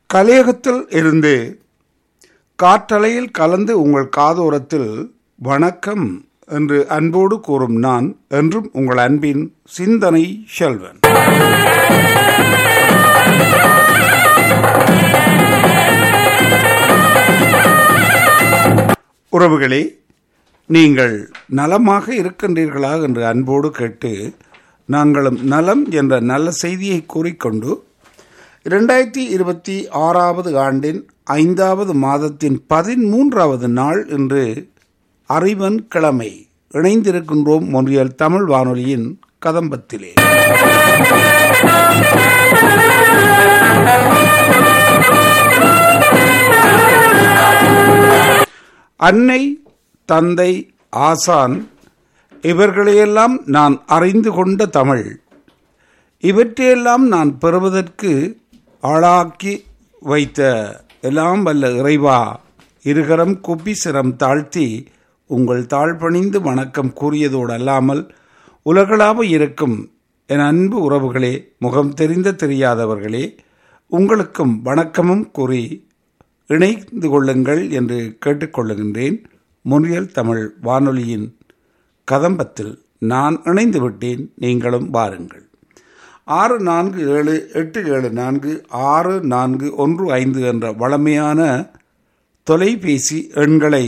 கலையகத்தில் இருந்து காற்றலையில் கலந்து உங்கள் காதோரத்தில் வணக்கம் என்று அன்போடு கூறும் நான் என்றும் உங்கள் அன்பின் சிந்தனை செல்வன் உறவுகளே நீங்கள் நலமாக இருக்கின்றீர்களா என்று அன்போடு கேட்டு நாங்களும் நலம் என்ற நல்ல செய்தியை கூறிக்கொண்டு இரண்டாயிரத்தி இருபத்தி ஆறாவது ஆண்டின் ஐந்தாவது மாதத்தின் பதிமூன்றாவது நாள் இன்று அறிவன் கிழமை இணைந்திருக்கின்றோம் ஒன்றியல் தமிழ் வானொலியின் கதம்பத்திலே அன்னை தந்தை ஆசான் இவர்களையெல்லாம் நான் அறிந்து கொண்ட தமிழ் இவற்றையெல்லாம் நான் பெறுவதற்கு ஆளாக்கி வைத்த எல்லாம் வல்ல இறைவா இருகரம் குப்பி சிரம் தாழ்த்தி உங்கள் தாழ்பணிந்து வணக்கம் கூறியதோடு அல்லாமல் உலகளாவ இருக்கும் என் அன்பு உறவுகளே முகம் தெரிந்த தெரியாதவர்களே உங்களுக்கும் வணக்கமும் கூறி இணைந்து கொள்ளுங்கள் என்று கேட்டுக்கொள்ளுகின்றேன் முனியல் தமிழ் வானொலியின் கதம்பத்தில் நான் இணைந்து விட்டேன் நீங்களும் வாருங்கள் ஆறு நான்கு ஏழு எட்டு ஏழு நான்கு ஆறு நான்கு ஒன்று ஐந்து என்ற வளமையான தொலைபேசி எண்களை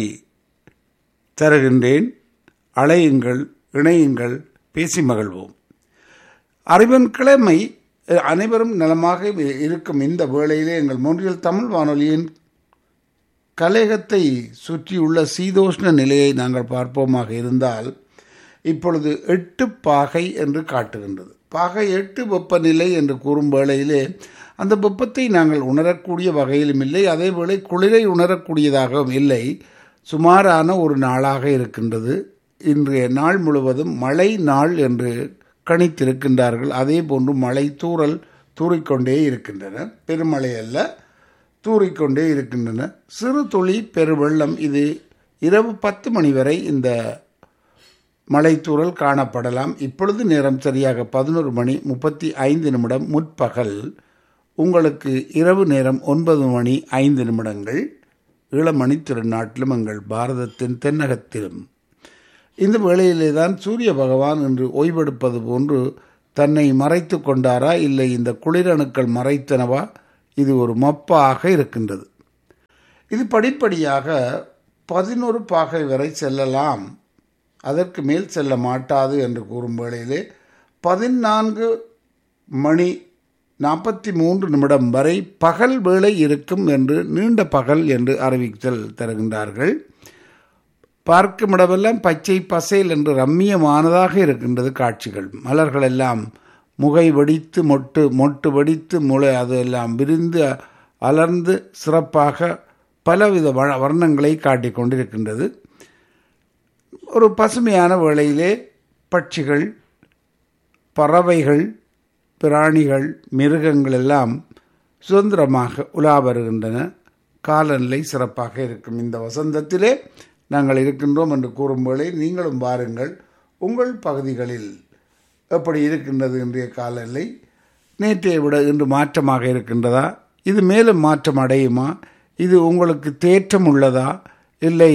தருகின்றேன் அழையுங்கள் இணையுங்கள் பேசி மகிழ்வோம் அறிவன் கிழமை அனைவரும் நலமாக இருக்கும் இந்த வேளையிலே எங்கள் மூன்றில் தமிழ் வானொலியின் கலையகத்தை சுற்றியுள்ள சீதோஷ்ண நிலையை நாங்கள் பார்ப்போமாக இருந்தால் இப்பொழுது எட்டு பாகை என்று காட்டுகின்றது பாகை எட்டு வெப்பநிலை என்று கூறும் வேளையிலே அந்த வெப்பத்தை நாங்கள் உணரக்கூடிய வகையிலும் இல்லை அதேவேளை குளிரை உணரக்கூடியதாகவும் இல்லை சுமாரான ஒரு நாளாக இருக்கின்றது இன்றைய நாள் முழுவதும் மழை நாள் என்று கணித்திருக்கின்றார்கள் அதே போன்று மழை தூறல் தூறிக்கொண்டே இருக்கின்றன பெருமழை அல்ல தூறிக்கொண்டே இருக்கின்றன சிறு துளி பெருவெள்ளம் இது இரவு பத்து மணி வரை இந்த மலைத்தூறல் காணப்படலாம் இப்பொழுது நேரம் சரியாக பதினோரு மணி முப்பத்தி ஐந்து நிமிடம் முற்பகல் உங்களுக்கு இரவு நேரம் ஒன்பது மணி ஐந்து நிமிடங்கள் இளமணி திருநாட்டிலும் எங்கள் பாரதத்தின் தென்னகத்திலும் இந்த வேளையிலே தான் சூரிய பகவான் என்று ஓய்வெடுப்பது போன்று தன்னை மறைத்து கொண்டாரா இல்லை இந்த குளிரணுக்கள் மறைத்தனவா இது ஒரு மப்பாக இருக்கின்றது இது படிப்படியாக பதினொரு பாகை வரை செல்லலாம் அதற்கு மேல் செல்ல மாட்டாது என்று கூறும் வேளையிலே பதினான்கு மணி நாற்பத்தி மூன்று நிமிடம் வரை பகல் வேளை இருக்கும் என்று நீண்ட பகல் என்று அறிவித்தல் தருகின்றார்கள் பார்க்கும் இடமெல்லாம் பச்சை பசேல் என்று ரம்மியமானதாக இருக்கின்றது காட்சிகள் மலர்கள் எல்லாம் முகை வெடித்து மொட்டு மொட்டு வெடித்து முளை அதெல்லாம் விரிந்து அலர்ந்து சிறப்பாக பலவித வர்ணங்களை காட்டிக் கொண்டிருக்கின்றது ஒரு பசுமையான வேளையிலே பட்சிகள் பறவைகள் பிராணிகள் மிருகங்கள் எல்லாம் சுதந்திரமாக உலா வருகின்றன காலநிலை சிறப்பாக இருக்கும் இந்த வசந்தத்திலே நாங்கள் இருக்கின்றோம் என்று கூறும் வேளை நீங்களும் வாருங்கள் உங்கள் பகுதிகளில் எப்படி இருக்கின்றது இன்றைய காலநிலை நேற்றைய விட இன்று மாற்றமாக இருக்கின்றதா இது மேலும் மாற்றம் அடையுமா இது உங்களுக்கு தேற்றம் உள்ளதா இல்லை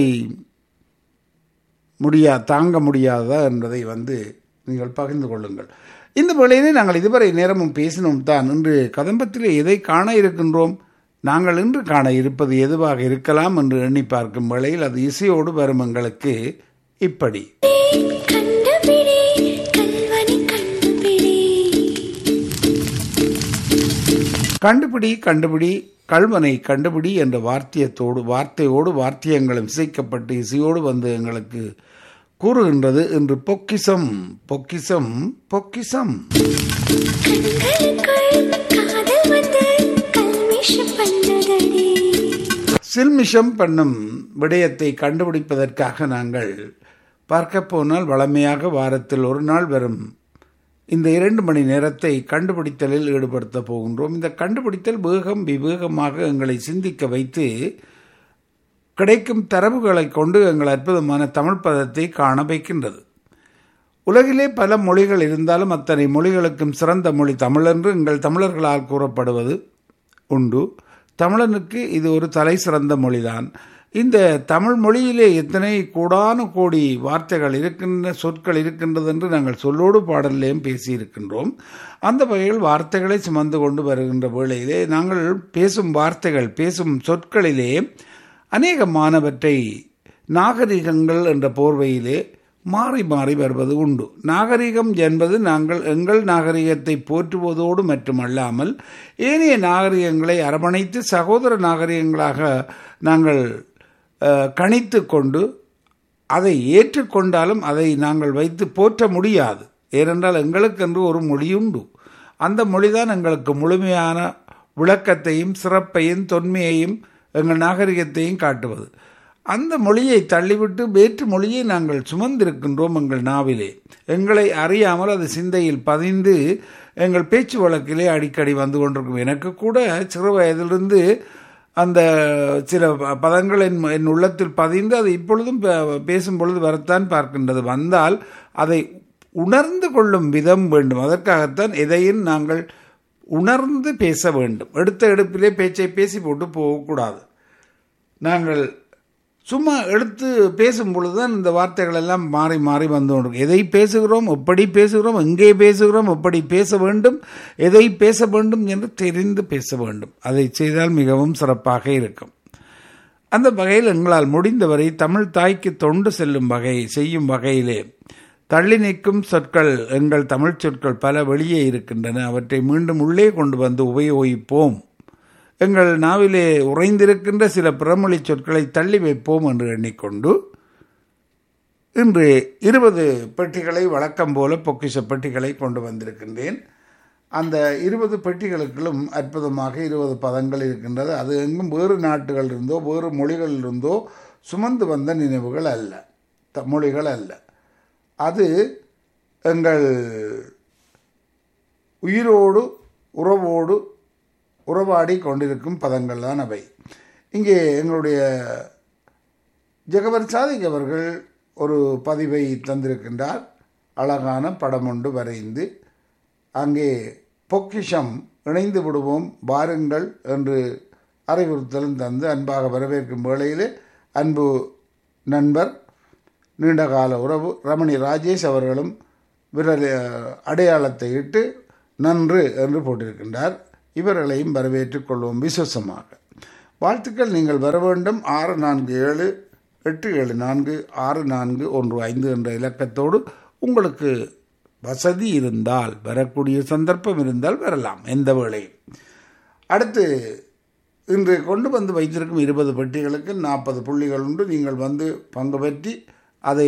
முடியா தாங்க முடியாததா என்பதை வந்து நீங்கள் பகிர்ந்து கொள்ளுங்கள் இந்த வேளையிலே நாங்கள் இதுவரை நேரமும் பேசினோம் தான் இன்று கதம்பத்திலே எதை காண இருக்கின்றோம் நாங்கள் இன்று காண இருப்பது எதுவாக இருக்கலாம் என்று எண்ணி பார்க்கும் வேளையில் அது இசையோடு வரும் எங்களுக்கு இப்படி கண்டுபிடி கண்டுபிடி கல்வனை கண்டுபிடி என்ற வார்த்தியத்தோடு வார்த்தையோடு வார்த்தியங்களும் இசைக்கப்பட்டு இசையோடு வந்து எங்களுக்கு கூறுகின்றது என்று பொக்கிசம் பொக்கிசம் பொக்கிசம் சில்மிஷம் பண்ணும் விடயத்தை கண்டுபிடிப்பதற்காக நாங்கள் பார்க்க போனால் வளமையாக வாரத்தில் ஒரு நாள் வரும் இந்த இரண்டு மணி நேரத்தை கண்டுபிடித்தலில் ஈடுபடுத்த போகின்றோம் இந்த கண்டுபிடித்தல் வேகம் விவேகமாக எங்களை சிந்திக்க வைத்து கிடைக்கும் தரவுகளை கொண்டு எங்கள் அற்புதமான தமிழ் பதத்தை காண வைக்கின்றது உலகிலே பல மொழிகள் இருந்தாலும் அத்தனை மொழிகளுக்கும் சிறந்த மொழி தமிழென்று எங்கள் தமிழர்களால் கூறப்படுவது உண்டு தமிழனுக்கு இது ஒரு தலை சிறந்த மொழிதான் இந்த தமிழ் மொழியிலே எத்தனை கோடான கோடி வார்த்தைகள் இருக்கின்ற சொற்கள் இருக்கின்றது என்று நாங்கள் சொல்லோடு பாடல்லையும் பேசியிருக்கின்றோம் அந்த வகையில் வார்த்தைகளை சுமந்து கொண்டு வருகின்ற வேளையிலே நாங்கள் பேசும் வார்த்தைகள் பேசும் சொற்களிலே அநேகமானவற்றை நாகரிகங்கள் என்ற போர்வையிலே மாறி மாறி வருவது உண்டு நாகரிகம் என்பது நாங்கள் எங்கள் நாகரிகத்தை போற்றுவதோடு மட்டுமல்லாமல் ஏனைய நாகரிகங்களை அரவணைத்து சகோதர நாகரிகங்களாக நாங்கள் கணித்து கொண்டு அதை ஏற்றுக்கொண்டாலும் அதை நாங்கள் வைத்து போற்ற முடியாது ஏனென்றால் எங்களுக்கென்று ஒரு மொழி உண்டு அந்த மொழிதான் எங்களுக்கு முழுமையான விளக்கத்தையும் சிறப்பையும் தொன்மையையும் எங்கள் நாகரிகத்தையும் காட்டுவது அந்த மொழியை தள்ளிவிட்டு வேற்று மொழியை நாங்கள் சுமந்திருக்கின்றோம் எங்கள் நாவிலே எங்களை அறியாமல் அது சிந்தையில் பதிந்து எங்கள் பேச்சு வழக்கிலே அடிக்கடி வந்து கொண்டிருக்கும் எனக்கு கூட சிறு வயதிலிருந்து அந்த சில பதங்கள் என் என் உள்ளத்தில் பதிந்து அது இப்பொழுதும் பேசும் பொழுது வரத்தான் பார்க்கின்றது வந்தால் அதை உணர்ந்து கொள்ளும் விதம் வேண்டும் அதற்காகத்தான் எதையும் நாங்கள் உணர்ந்து பேச வேண்டும் எடுத்த எடுப்பிலே பேச்சை பேசி போட்டு போகக்கூடாது நாங்கள் சும்மா எடுத்து பேசும் பொழுதுதான் இந்த வார்த்தைகள் எல்லாம் மாறி மாறி வந்து கொண்டிருக்கும் எதை பேசுகிறோம் எப்படி பேசுகிறோம் எங்கே பேசுகிறோம் எப்படி பேச வேண்டும் எதை பேச வேண்டும் என்று தெரிந்து பேச வேண்டும் அதை செய்தால் மிகவும் சிறப்பாக இருக்கும் அந்த வகையில் எங்களால் முடிந்தவரை தமிழ் தாய்க்கு தொண்டு செல்லும் வகை செய்யும் வகையிலே தள்ளி நிற்கும் சொற்கள் எங்கள் தமிழ் சொற்கள் பல வெளியே இருக்கின்றன அவற்றை மீண்டும் உள்ளே கொண்டு வந்து உபயோகிப்போம் எங்கள் நாவிலே உறைந்திருக்கின்ற சில பிறமொழி சொற்களை தள்ளி வைப்போம் என்று எண்ணிக்கொண்டு இன்று இருபது பெட்டிகளை வழக்கம் போல பொக்கிஷ பெட்டிகளை கொண்டு வந்திருக்கின்றேன் அந்த இருபது பெட்டிகளுக்குள்ளும் அற்புதமாக இருபது பதங்கள் இருக்கின்றது அது எங்கும் வேறு நாட்டுகள் இருந்தோ வேறு மொழிகள் இருந்தோ சுமந்து வந்த நினைவுகள் அல்ல மொழிகள் அல்ல அது எங்கள் உயிரோடு உறவோடு உறவாடி கொண்டிருக்கும் பதங்கள் தான் அவை இங்கே எங்களுடைய ஜெகவர் சாதிக் அவர்கள் ஒரு பதிவை தந்திருக்கின்றார் அழகான படம் ஒன்று வரைந்து அங்கே பொக்கிஷம் இணைந்து விடுவோம் வாருங்கள் என்று அறிவுறுத்தலும் தந்து அன்பாக வரவேற்கும் வேளையிலே அன்பு நண்பர் நீண்டகால உறவு ரமணி ராஜேஷ் அவர்களும் விரல் அடையாளத்தை இட்டு நன்று என்று போட்டிருக்கின்றார் இவர்களையும் வரவேற்றுக் கொள்வோம் விசுவசமாக வாழ்த்துக்கள் நீங்கள் வர வேண்டும் ஆறு நான்கு ஏழு எட்டு ஏழு நான்கு ஆறு நான்கு ஒன்று ஐந்து என்ற இலக்கத்தோடு உங்களுக்கு வசதி இருந்தால் வரக்கூடிய சந்தர்ப்பம் இருந்தால் வரலாம் எந்த வேளையும் அடுத்து இன்று கொண்டு வந்து வைத்திருக்கும் இருபது பெட்டிகளுக்கு நாற்பது புள்ளிகள் உண்டு நீங்கள் வந்து பங்கு பெற்றி அதை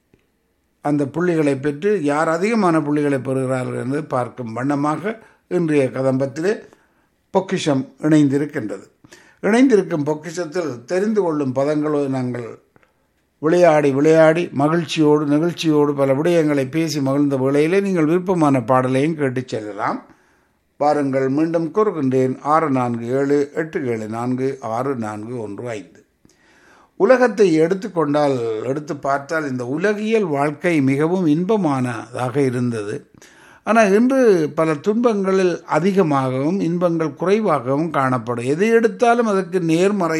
அந்த புள்ளிகளை பெற்று யார் அதிகமான புள்ளிகளை பெறுகிறார்கள் என்று பார்க்கும் வண்ணமாக இன்றைய கதம்பத்திலே பொக்கிஷம் இணைந்திருக்கின்றது இணைந்திருக்கும் பொக்கிஷத்தில் தெரிந்து கொள்ளும் பதங்களோ நாங்கள் விளையாடி விளையாடி மகிழ்ச்சியோடு நிகழ்ச்சியோடு பல விடயங்களை பேசி மகிழ்ந்த வேளையிலே நீங்கள் விருப்பமான பாடலையும் கேட்டு செல்லலாம் வாருங்கள் மீண்டும் கூறுகின்றேன் ஆறு நான்கு ஏழு எட்டு ஏழு நான்கு ஆறு நான்கு ஒன்று ஐந்து உலகத்தை எடுத்துக்கொண்டால் எடுத்து பார்த்தால் இந்த உலகியல் வாழ்க்கை மிகவும் இன்பமானதாக இருந்தது ஆனால் இன்று பல துன்பங்களில் அதிகமாகவும் இன்பங்கள் குறைவாகவும் காணப்படும் எதை எடுத்தாலும் அதற்கு நேர்மறை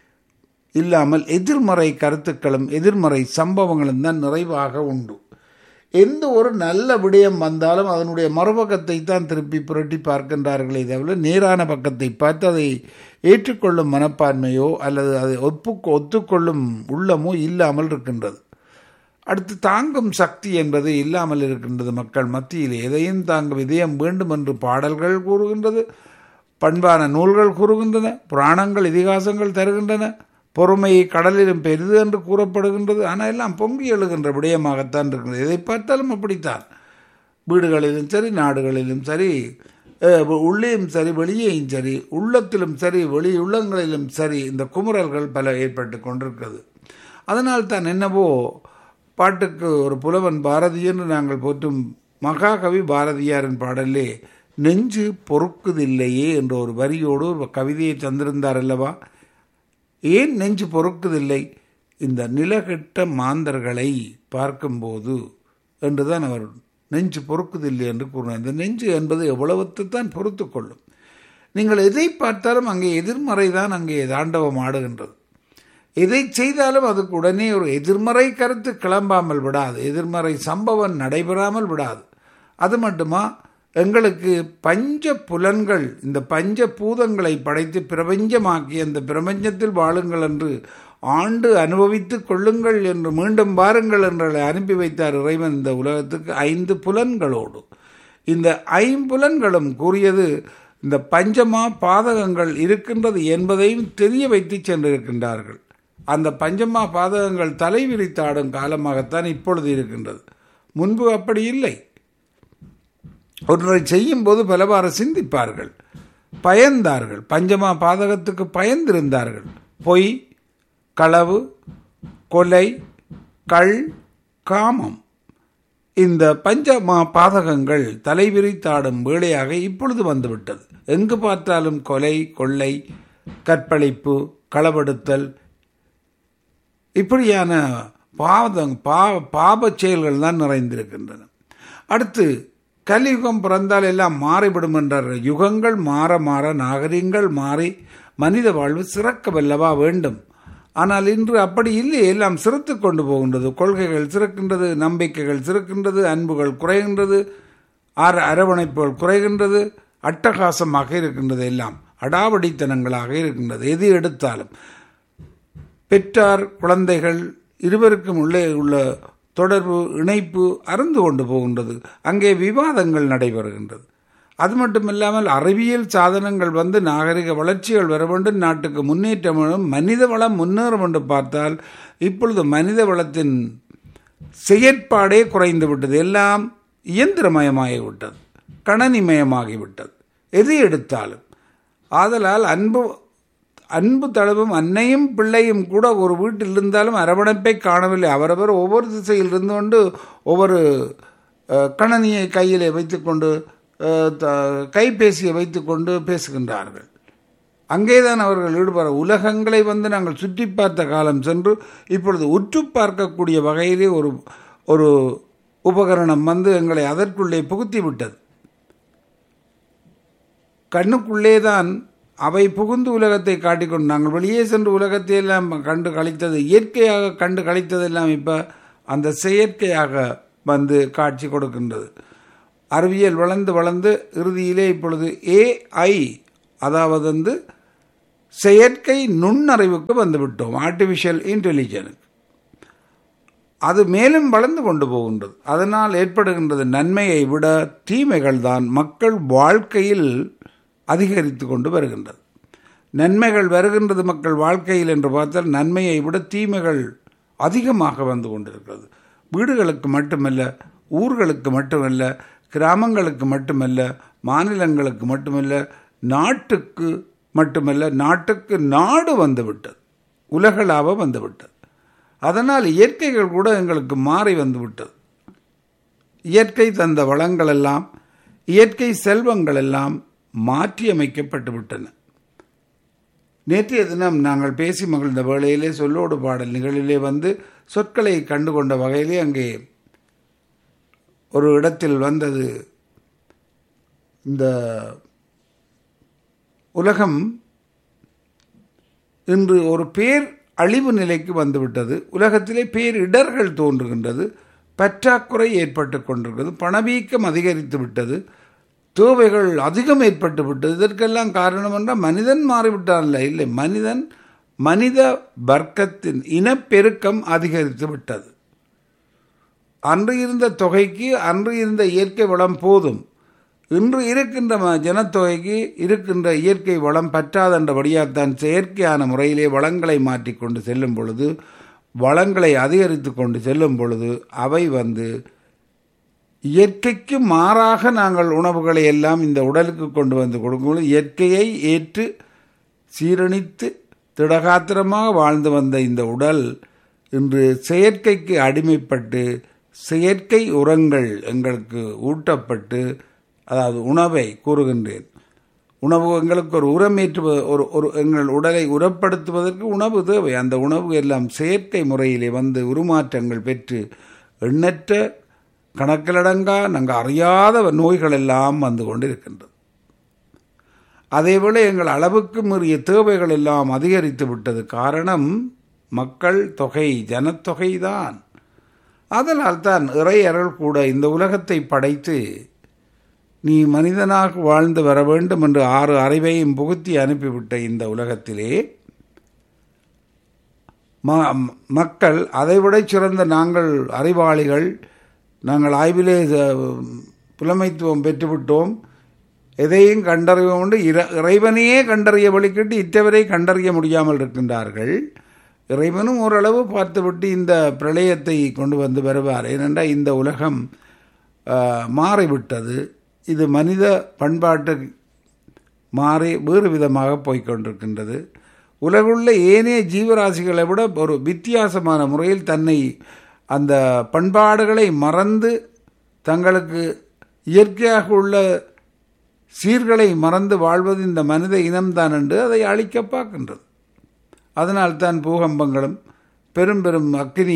இல்லாமல் எதிர்மறை கருத்துக்களும் எதிர்மறை சம்பவங்களும் தான் நிறைவாக உண்டு எந்த ஒரு நல்ல விடயம் வந்தாலும் அதனுடைய மறுபக்கத்தை தான் திருப்பி புரட்டி பார்க்கின்றார்களே தவிர நேரான பக்கத்தை பார்த்து அதை ஏற்றுக்கொள்ளும் மனப்பான்மையோ அல்லது அதை ஒப்பு ஒத்துக்கொள்ளும் உள்ளமோ இல்லாமல் இருக்கின்றது அடுத்து தாங்கும் சக்தி என்பது இல்லாமல் இருக்கின்றது மக்கள் மத்தியில் எதையும் தாங்கும் இதயம் வேண்டும் என்று பாடல்கள் கூறுகின்றது பண்பான நூல்கள் கூறுகின்றன புராணங்கள் இதிகாசங்கள் தருகின்றன பொறுமை கடலிலும் பெரிது என்று கூறப்படுகின்றது ஆனால் எல்லாம் பொங்கி எழுகின்ற விடயமாகத்தான் இருக்கிறது எதை பார்த்தாலும் அப்படித்தான் வீடுகளிலும் சரி நாடுகளிலும் சரி உள்ளேயும் சரி வெளியேயும் சரி உள்ளத்திலும் சரி வெளி உள்ளங்களிலும் சரி இந்த குமுறல்கள் பல ஏற்பட்டு கொண்டிருக்கிறது அதனால் தான் என்னவோ பாட்டுக்கு ஒரு புலவன் பாரதி என்று நாங்கள் போற்றும் மகாகவி பாரதியாரின் பாடலே நெஞ்சு பொறுக்குதில்லையே என்ற ஒரு வரியோடு ஒரு கவிதையை தந்திருந்தார் அல்லவா ஏன் நெஞ்சு பொறுக்குதில்லை இந்த நிலகெட்ட மாந்தர்களை பார்க்கும்போது என்றுதான் அவர் நெஞ்சு பொறுக்குதில்லை என்று கூறினார் இந்த நெஞ்சு என்பது எவ்வளவுத்து தான் பொறுத்து கொள்ளும் நீங்கள் எதை பார்த்தாலும் அங்கே எதிர்மறை தான் அங்கே தாண்டவம் ஆடுகின்றது எதை செய்தாலும் அதுக்கு உடனே ஒரு எதிர்மறை கருத்து கிளம்பாமல் விடாது எதிர்மறை சம்பவம் நடைபெறாமல் விடாது அது மட்டுமா எங்களுக்கு பஞ்ச புலன்கள் இந்த பஞ்ச பூதங்களை படைத்து பிரபஞ்சமாக்கி அந்த பிரபஞ்சத்தில் வாழுங்கள் என்று ஆண்டு அனுபவித்து கொள்ளுங்கள் என்று மீண்டும் வாருங்கள் என்று அனுப்பி வைத்தார் இறைவன் இந்த உலகத்துக்கு ஐந்து புலன்களோடு இந்த ஐம்புலன்களும் கூறியது இந்த பஞ்சமா பாதகங்கள் இருக்கின்றது என்பதையும் தெரிய வைத்து சென்றிருக்கின்றார்கள் அந்த பஞ்சமா பாதகங்கள் தலை விரித்தாடும் காலமாகத்தான் இப்பொழுது இருக்கின்றது முன்பு அப்படி இல்லை ஒன்றை செய்யும் போது பலவாறு சிந்திப்பார்கள் பயந்தார்கள் பஞ்சமா பாதகத்துக்கு பயந்திருந்தார்கள் பொய் களவு கொலை கள் காமம் இந்த பஞ்சமா பாதகங்கள் தலைவிரித்தாடும் வேளையாக இப்பொழுது வந்துவிட்டது எங்கு பார்த்தாலும் கொலை கொள்ளை கற்பழிப்பு களவெடுத்தல் இப்படியான பாதம் பா பாப செயல்கள் தான் நிறைந்திருக்கின்றன அடுத்து கலியுகம் பிறந்தால் எல்லாம் மாறிவிடும் என்றார் யுகங்கள் மாற மாற நாகரிகங்கள் மாறி மனித வாழ்வு சிறக்க வல்லவா வேண்டும் ஆனால் இன்று அப்படி இல்லை எல்லாம் சிறுத்து கொண்டு போகின்றது கொள்கைகள் சிறக்கின்றது நம்பிக்கைகள் சிறக்கின்றது அன்புகள் குறைகின்றது அர அரவணைப்புகள் குறைகின்றது அட்டகாசமாக இருக்கின்றது எல்லாம் அடாவடித்தனங்களாக இருக்கின்றது எது எடுத்தாலும் பெற்றார் குழந்தைகள் இருவருக்கும் உள்ளே உள்ள தொடர்பு இணைப்பு அறந்து கொண்டு போகின்றது அங்கே விவாதங்கள் நடைபெறுகின்றது அது மட்டுமில்லாமல் அறிவியல் சாதனங்கள் வந்து நாகரிக வளர்ச்சிகள் வர வேண்டும் நாட்டுக்கு முன்னேற்றம் வேண்டும் மனித வளம் முன்னேறும் என்று பார்த்தால் இப்பொழுது மனித வளத்தின் செயற்பாடே குறைந்து விட்டது எல்லாம் இயந்திரமயமாகிவிட்டது கணனிமயமாகிவிட்டது எது எடுத்தாலும் ஆதலால் அன்பு அன்பு தளவும் அன்னையும் பிள்ளையும் கூட ஒரு வீட்டில் இருந்தாலும் அரவணைப்பை காணவில்லை அவரவர் ஒவ்வொரு திசையில் இருந்து கொண்டு ஒவ்வொரு கணனியை கையிலே வைத்துக்கொண்டு கைபேசியை வைத்துக்கொண்டு பேசுகின்றார்கள் அங்கேதான் அவர்கள் ஈடுபட உலகங்களை வந்து நாங்கள் சுற்றி பார்த்த காலம் சென்று இப்பொழுது உற்று பார்க்கக்கூடிய வகையிலே ஒரு ஒரு உபகரணம் வந்து எங்களை அதற்குள்ளே புகுத்தி விட்டது கண்ணுக்குள்ளே தான் அவை புகுந்து உலகத்தை காட்டிக்கொண்டு நாங்கள் வெளியே சென்று உலகத்தை எல்லாம் கண்டு கழித்தது இயற்கையாக கண்டு கழித்ததெல்லாம் இப்போ அந்த செயற்கையாக வந்து காட்சி கொடுக்கின்றது அறிவியல் வளர்ந்து வளர்ந்து இறுதியிலே இப்பொழுது ஏஐ அதாவது வந்து செயற்கை நுண்ணறிவுக்கு வந்துவிட்டோம் ஆர்டிஃபிஷியல் இன்டெலிஜென்ஸ் அது மேலும் வளர்ந்து கொண்டு போகின்றது அதனால் ஏற்படுகின்றது நன்மையை விட தீமைகள் தான் மக்கள் வாழ்க்கையில் அதிகரித்து கொண்டு வருகின்றது நன்மைகள் வருகின்றது மக்கள் வாழ்க்கையில் என்று பார்த்தால் நன்மையை விட தீமைகள் அதிகமாக வந்து கொண்டிருக்கிறது வீடுகளுக்கு மட்டுமல்ல ஊர்களுக்கு மட்டுமல்ல கிராமங்களுக்கு மட்டுமல்ல மாநிலங்களுக்கு மட்டுமல்ல நாட்டுக்கு மட்டுமல்ல நாட்டுக்கு நாடு வந்துவிட்டது உலகளாவ வந்துவிட்டது அதனால் இயற்கைகள் கூட எங்களுக்கு மாறி வந்துவிட்டது இயற்கை தந்த வளங்கள் எல்லாம் இயற்கை செல்வங்கள் எல்லாம் மாற்றியமைக்கப்பட்டு விட்டன நேற்றைய தினம் நாங்கள் பேசி மகிழ்ந்த வேளையிலே சொல்லோடு பாடல் நிகழிலே வந்து சொற்களை கண்டுகொண்ட வகையிலே அங்கே ஒரு இடத்தில் வந்தது இந்த உலகம் இன்று ஒரு பேர் அழிவு நிலைக்கு வந்துவிட்டது உலகத்திலே பேர் இடர்கள் தோன்றுகின்றது பற்றாக்குறை ஏற்பட்டு கொண்டிருக்கிறது பணவீக்கம் அதிகரித்து விட்டது தேவைகள் அதிகம் ஏற்பட்டு விட்டது இதற்கெல்லாம் காரணம் என்றால் மனிதன் மாறிவிட்டான் இல்லை இல்லை மனிதன் மனித வர்க்கத்தின் இனப்பெருக்கம் அதிகரித்து விட்டது அன்று இருந்த தொகைக்கு அன்று இருந்த இயற்கை வளம் போதும் இன்று இருக்கின்ற ஜனத்தொகைக்கு இருக்கின்ற இயற்கை வளம் பற்றாதென்றபடியால்தான் செயற்கையான முறையிலே வளங்களை மாற்றிக்கொண்டு செல்லும் பொழுது வளங்களை அதிகரித்து கொண்டு செல்லும் பொழுது அவை வந்து இயற்கைக்கு மாறாக நாங்கள் உணவுகளை எல்லாம் இந்த உடலுக்கு கொண்டு வந்து கொடுக்கும்போது இயற்கையை ஏற்று சீரணித்து திடகாத்திரமாக வாழ்ந்து வந்த இந்த உடல் இன்று செயற்கைக்கு அடிமைப்பட்டு செயற்கை உரங்கள் எங்களுக்கு ஊட்டப்பட்டு அதாவது உணவை கூறுகின்றேன் உணவு எங்களுக்கு ஒரு உரமேற்று ஒரு ஒரு எங்கள் உடலை உரப்படுத்துவதற்கு உணவு தேவை அந்த உணவு எல்லாம் செயற்கை முறையிலே வந்து உருமாற்றங்கள் பெற்று எண்ணற்ற கணக்கிலடங்கா நாங்கள் அறியாத நோய்கள் எல்லாம் வந்து கொண்டிருக்கின்றது அதேபோல எங்கள் அளவுக்கு மீறிய தேவைகள் எல்லாம் அதிகரித்து விட்டது காரணம் மக்கள் தொகை ஜனத்தொகைதான் அதனால் தான் இறையருள் கூட இந்த உலகத்தை படைத்து நீ மனிதனாக வாழ்ந்து வர வேண்டும் என்று ஆறு அறிவையும் புகுத்தி அனுப்பிவிட்ட இந்த உலகத்திலே மக்கள் அதைவிட சிறந்த நாங்கள் அறிவாளிகள் நாங்கள் ஆய்விலே புலமைத்துவம் பெற்றுவிட்டோம் எதையும் கண்டறிவோம் உண்டு இறைவனையே கண்டறிய வழிக்கிட்டு இத்தவரை கண்டறிய முடியாமல் இருக்கின்றார்கள் இறைவனும் ஓரளவு பார்த்துவிட்டு இந்த பிரளயத்தை கொண்டு வந்து வருவார் ஏனென்றால் இந்த உலகம் மாறிவிட்டது இது மனித பண்பாட்டு மாறி வேறு விதமாக போய்கொண்டிருக்கின்றது உலகுள்ள ஏனைய ஜீவராசிகளை விட ஒரு வித்தியாசமான முறையில் தன்னை அந்த பண்பாடுகளை மறந்து தங்களுக்கு இயற்கையாக உள்ள சீர்களை மறந்து வாழ்வது இந்த மனித இனம்தான் என்று அதை அழிக்க பார்க்கின்றது அதனால் தான் பூகம்பங்களும் பெரும் பெரும் அக்னி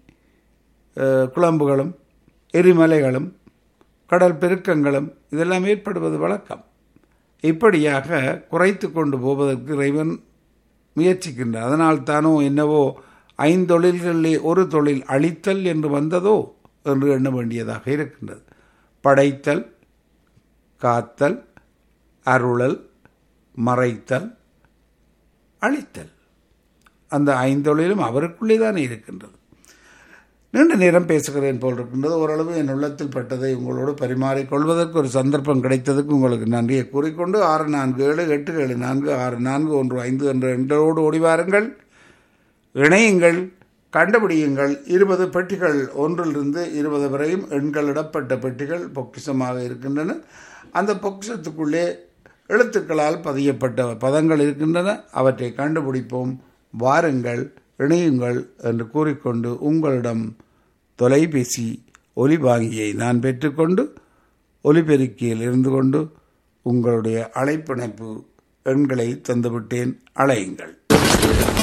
குழம்புகளும் எரிமலைகளும் கடல் பெருக்கங்களும் இதெல்லாம் ஏற்படுவது வழக்கம் இப்படியாக குறைத்து கொண்டு போவதற்கு இறைவன் முயற்சிக்கின்றார் அதனால் தானோ என்னவோ ஐந்தொழில்களிலே ஒரு தொழில் அழித்தல் என்று வந்ததோ என்று எண்ண வேண்டியதாக இருக்கின்றது படைத்தல் காத்தல் அருளல் மறைத்தல் அழித்தல் அந்த ஐந்தொழிலும் அவருக்குள்ளே தானே இருக்கின்றது நீண்ட நேரம் பேசுகிறேன் போல் இருக்கின்றது ஓரளவு என் உள்ளத்தில் பட்டதை உங்களோடு பரிமாறிக்கொள்வதற்கு ஒரு சந்தர்ப்பம் கிடைத்ததுக்கு உங்களுக்கு நன்றியை கூறிக்கொண்டு ஆறு நான்கு ஏழு எட்டு ஏழு நான்கு ஆறு நான்கு ஒன்று ஐந்து என்ற எண்களோடு ஓடிவாருங்கள் இணையுங்கள் கண்டுபிடியுங்கள் இருபது பெட்டிகள் ஒன்றிலிருந்து இருபது வரையும் எண்களிடப்பட்ட பெட்டிகள் பொக்கிஷமாக இருக்கின்றன அந்த பொக்கிஷத்துக்குள்ளே எழுத்துக்களால் பதியப்பட்ட பதங்கள் இருக்கின்றன அவற்றை கண்டுபிடிப்போம் வாருங்கள் இணையுங்கள் என்று கூறிக்கொண்டு உங்களிடம் தொலைபேசி ஒலிவாங்கியை நான் பெற்றுக்கொண்டு ஒலிபெருக்கியில் இருந்து கொண்டு உங்களுடைய அழைப்பிணைப்பு எண்களை தந்துவிட்டேன் அழையுங்கள்